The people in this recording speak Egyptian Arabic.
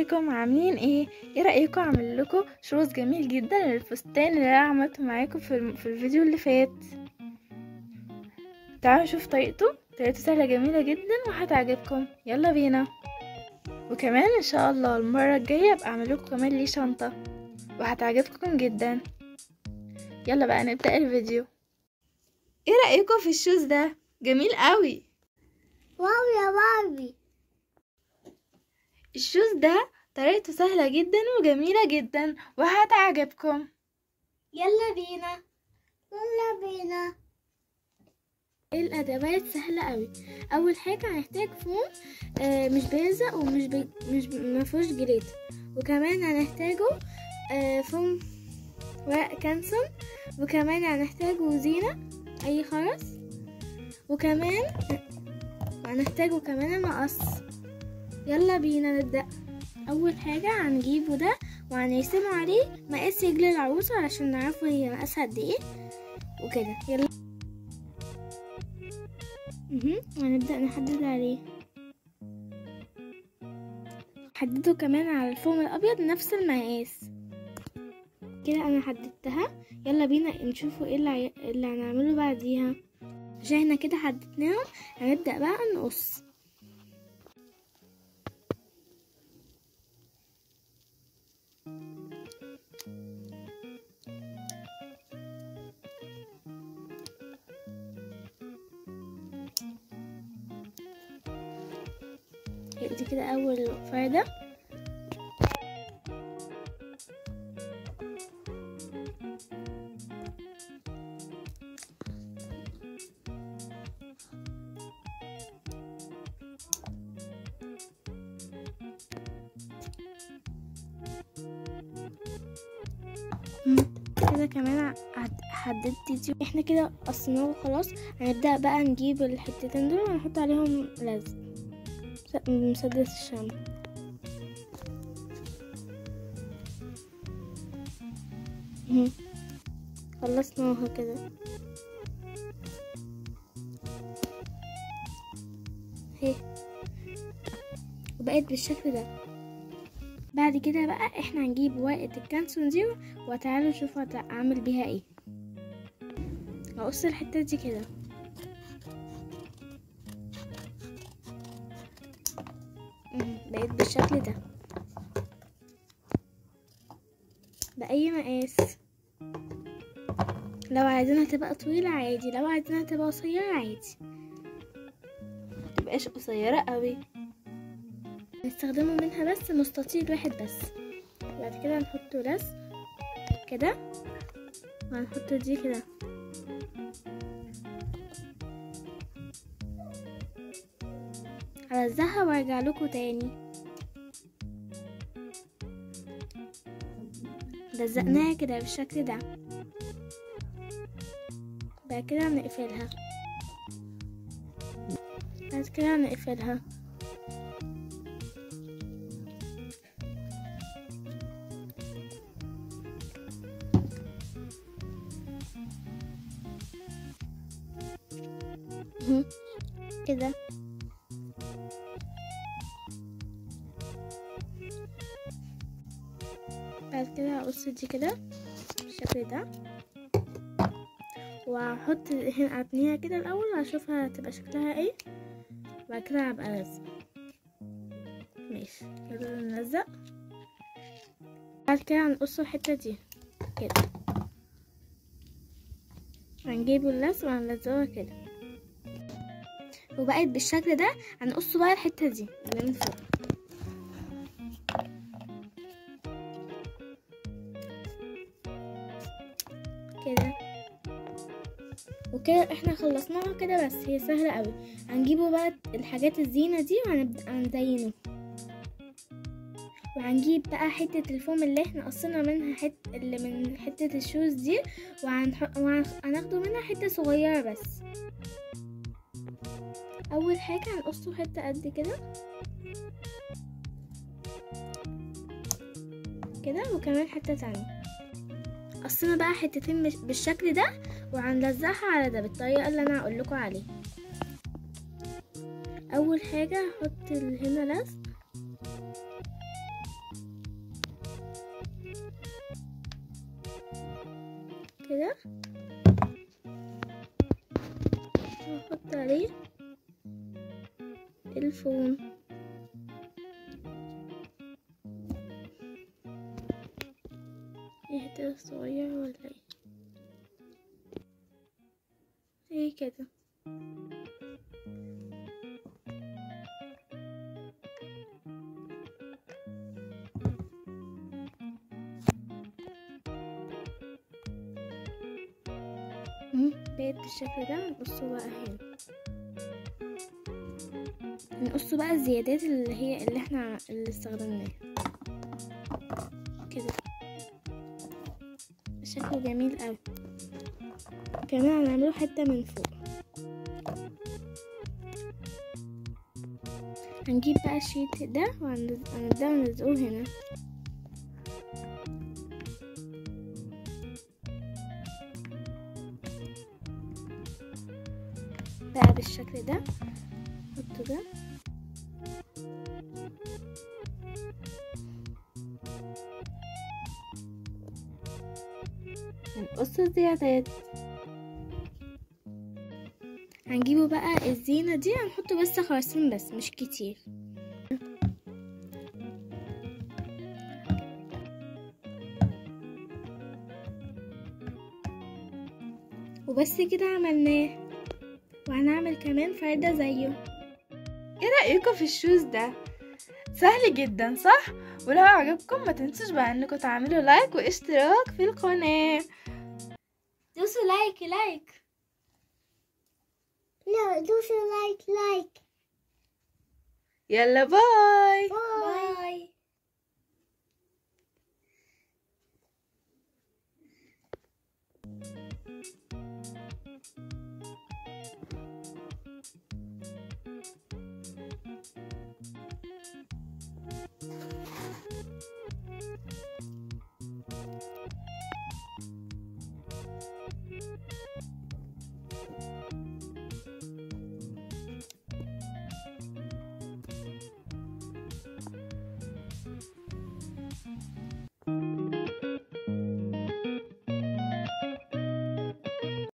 ازيكم عاملين ايه ايه رايكم اعمل لكم شوز جميل جدا للفستان اللي انا عملته معاكم في, الم- في الفيديو اللي فات تعالوا نشوف طريقته طريقته سهله جميله جدا وهتعجبكم يلا بينا وكمان ان شاء الله المره الجايه ابقى اعمل لكم كمان ليه شنطه وهتعجبكم جدا يلا بقى نبدا الفيديو ايه رايكم في الشوز ده جميل قوي واو يا باربي الشوز ده طريقته سهلة جدا وجميلة جدا وهتعجبكم يلا بينا يلا بينا الأدوات سهلة قوي أول حاجة هنحتاج فوم آه مش بيلزق ومش بي... مش بي... مفهوش جليد وكمان هنحتاجه آه فوم ورق كانسون وكمان هنحتاجه زينة أي خرز وكمان هنحتاجه كمان المقص يلا بينا نبدأ أول حاجة هنجيبه ده وهنرسمه عليه مقاس رجل العروسة علشان نعرفه هي مقاسها قد ايه وكده يلا مهم. وهنبدأ نحدد عليه حدده كمان على الفوم الأبيض نفس المقاس كده أنا حددتها يلا بينا نشوفوا ايه اللي, عي- اللي هنعمله بعديها عشان احنا كده حددناهم هنبدأ بقى نقص دي كده أول فردة مم. كده كمان ع- حددت دي احنا كده قصيناه خلاص هنبدأ بقى نجيب الحتتين دول ونحط عليهم لزق س- مسدس الشمع مهم. خلصناها كده اهي وبقت بالشكل ده بعد كده بقى احنا هنجيب ورقة الكانسون دي وتعالوا نشوف هعمل بيها ايه هقص الحتة دي كده مم، بقيت بالشكل ده بأي مقاس لو عايزينها تبقى طويلة عادي لو عايزينها تبقى قصيرة عادي متبقاش قصيرة قوي نستخدمه منها بس مستطيل واحد بس بعد كده هنحطه لزق كده وهنحط دي كده هلزقها وارجع لكم تاني لزقناها كده بالشكل ده بعد كده هنقفلها بعد كده هنقفلها مهم. كده بعد كده هقص دي كده بالشكل ده وهحط هنا ابنيها كده الاول واشوفها هتبقى شكلها ايه بعد كده هبقى لزق ماشي كده نلزق بعد كده هنقص الحته دي كده هنجيب اللزق وهنلزقها كده وبقت بالشكل ده هنقص بقى الحته دي اللي من فوق كده وكده احنا خلصناها كده بس هي سهله قوي هنجيبه بقى الحاجات الزينه دي وهنبدا نزينه وهنجيب بقى حتة الفوم اللي احنا قصينا منها حت اللي من حتة الشوز دي وهنح- وهناخده منها حتة صغيرة بس اول حاجة هنقصه حتة قد كده كده وكمان حتة تانية قصينا بقى حتتين مش- بالشكل ده وهنلزقها على ده بالطريقة اللي انا هقول لكم عليها اول حاجة هحط ال- هنا لزق كده واحط عليه الفوم ايه ده صغير ولا ايه ايه كده مم، بقت بالشكل ده نقصه بقى هنا نقصه بقى الزيادات اللي هي اللي احنا اللي استخدمناها كده شكله جميل قوي كمان هنعمله حتة من فوق هنجيب بقى الشيت ده وهنبدأ نلزقه هنا بقى بالشكل ده نحطه ده هنقص الزيادات هنجيبه بقى الزينة دي هنحطه بس خرسين بس مش كتير وبس كده عملناه وهنعمل كمان فردة زيه ايه رأيكم في الشوز ده سهل جدا صح ولو عجبكم ما تنسوش بقى انكم تعملوا لايك واشتراك في القناة دوسوا لايك لايك لا دوسوا لايك لايك يلا باي باي